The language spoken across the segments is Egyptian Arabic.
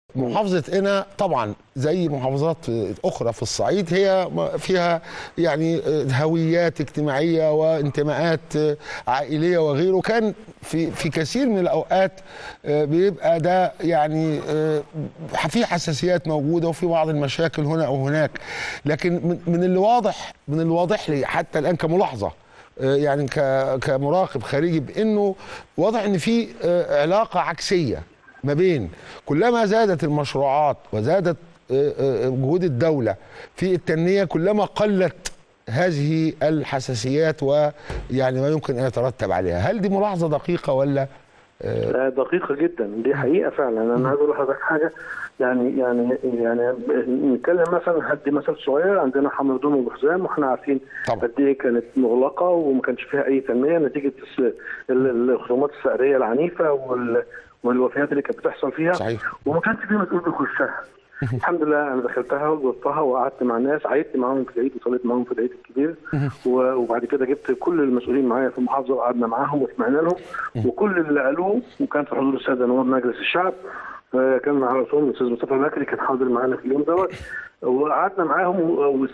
محافظة قنا طبعا زي محافظات أخرى في الصعيد هي فيها يعني هويات اجتماعية وانتماءات عائلية وغيره كان في في كثير من الأوقات بيبقى ده يعني في حساسيات موجودة وفي بعض المشاكل هنا أو هناك لكن من اللي واضح من اللي واضح لي حتى الآن كملاحظة يعني كمراقب خارجي بانه واضح ان في علاقه عكسيه ما بين كلما زادت المشروعات وزادت جهود الدوله في التنميه كلما قلت هذه الحساسيات ويعني ما يمكن ان يترتب عليها هل دي ملاحظه دقيقه ولا دقيقة جدا دي حقيقة فعلا أنا عايز أقول لحضرتك حاجة يعني يعني يعني نتكلم مثلا هدي مثل صغير عندنا حمر دون وحزام واحنا عارفين قد ايه كانت مغلقة وما كانش فيها أي تنمية نتيجة الخصومات السعرية العنيفة وال والوفيات اللي كانت بتحصل فيها صحيح. وما كانش في مسؤول بيخشها الحمد لله انا دخلتها وزرتها وقعدت مع الناس عيدت معاهم في العيد وصليت معاهم في العيد الكبير وبعد كده جبت كل المسؤولين معايا في المحافظه وقعدنا معاهم وسمعنا لهم وكل اللي قالوه وكان في حضور الساده نواب مجلس الشعب كان مع رسول الاستاذ مصطفى بكري كان حاضر معانا في اليوم دوت وقعدنا معاهم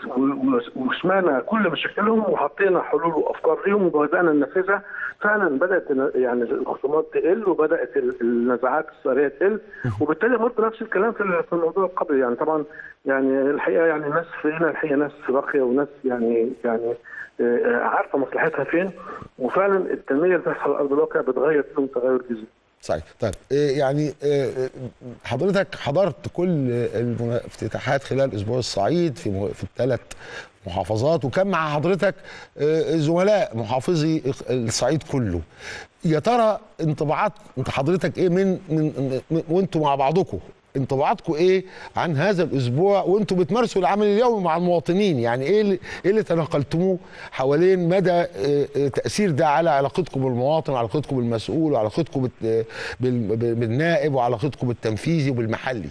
وسمعنا كل مشاكلهم وحطينا حلول وافكار ليهم وبدانا ننفذها فعلا بدات يعني الخصومات تقل وبدات النزاعات السعريه تقل وبالتالي برضه نفس الكلام في الموضوع القبلي يعني طبعا يعني الحقيقه يعني الناس هنا الحقيقه ناس راقيه وناس يعني يعني عارفه مصلحتها فين وفعلا التنميه اللي بتحصل على ارض الواقع بتغير فيهم تغير جذري صحيح طيب يعني حضرتك حضرت كل الافتتاحات خلال اسبوع الصعيد في في الثلاث محافظات وكان مع حضرتك زملاء محافظي الصعيد كله يا ترى انطباعات انت حضرتك ايه من, من, من وانتوا مع بعضكم انطباعاتكم ايه عن هذا الاسبوع وانتم بتمارسوا العمل اليومي مع المواطنين يعني ايه اللي, إيه اللي تناقلتموه حوالين مدى تاثير ده على علاقتكم بالمواطن وعلاقتكم بالمسؤول وعلاقتكم بالنائب وعلاقتكم بالتنفيذي وبالمحلي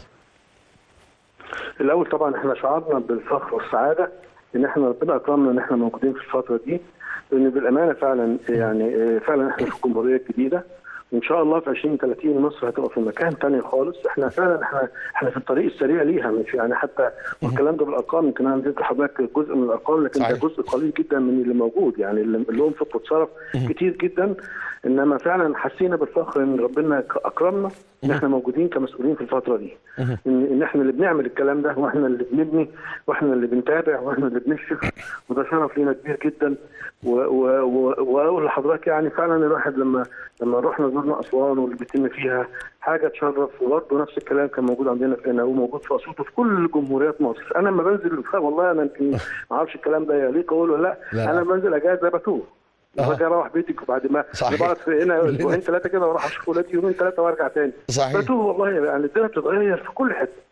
الاول طبعا احنا شعرنا بالفخر والسعاده ان احنا ربنا اكرمنا ان احنا موجودين في الفتره دي لان بالامانه فعلا يعني فعلا احنا في الجمهوريه الجديده وان شاء الله في 2030 مصر هتبقى في مكان ثاني خالص احنا فعلا احنا احنا في الطريق السريع ليها مش يعني حتى والكلام ده بالارقام يمكن انا اديت لحضرتك جزء من الارقام لكن ده جزء قليل جدا من اللي موجود يعني اللي انفق واتصرف كتير جدا انما فعلا حسينا بالفخر ان ربنا اكرمنا ان احنا موجودين كمسؤولين في الفتره دي ان, إن احنا اللي بنعمل الكلام ده واحنا اللي بنبني واحنا اللي بنتابع واحنا اللي بنشرف وده شرف لينا كبير جدا واقول لحضرتك يعني فعلا الواحد لما لما رحنا زرنا اسوان واللي بيتم فيها حاجه تشرف وبرضه نفس الكلام كان موجود عندنا في قنا وموجود في اسيوط وفي كل جمهوريات مصر انا لما بنزل والله انا يمكن ما اعرفش الكلام ده يليق اقول ولا لا, لا انا بنزل اجازه بتوه باجي اروح بيتك وبعد ما بقعد في هنا اسبوعين ثلاثه كده واروح اشوف ولادي يومين ثلاثه وارجع تاني صحيح بتوه والله يعني الدنيا بتتغير في كل حته